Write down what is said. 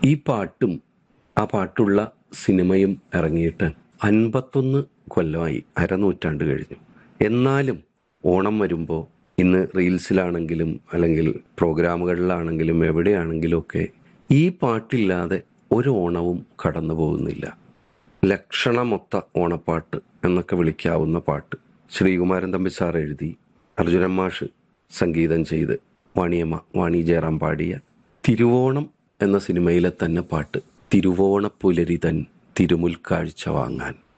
ഈ പാട്ടും ആ പാട്ടുള്ള സിനിമയും ഇറങ്ങിയിട്ട് അൻപത്തൊന്ന് കൊല്ലമായി അരനൂറ്റാണ്ട് കഴിഞ്ഞു എന്നാലും ഓണം വരുമ്പോൾ ഇന്ന് റീൽസിലാണെങ്കിലും അല്ലെങ്കിൽ പ്രോഗ്രാമുകളിലാണെങ്കിലും എവിടെയാണെങ്കിലും ഒക്കെ ഈ പാട്ടില്ലാതെ ഒരു ഓണവും കടന്നു പോകുന്നില്ല ലക്ഷണമൊത്ത ഓണപ്പാട്ട് എന്നൊക്കെ വിളിക്കാവുന്ന പാട്ട് ശ്രീകുമാരൻ തമ്പി സാർ എഴുതി അർജുനൻ മാഷ് സംഗീതം ചെയ്ത് വാണിയമ്മ വാണി ജയറാം പാടിയ തിരുവോണം എന്ന സിനിമയിലെ തന്നെ പാട്ട് തിരുവോണപ്പുലരി തൻ തിരുമുൽക്കാഴ്ച വാങ്ങാൻ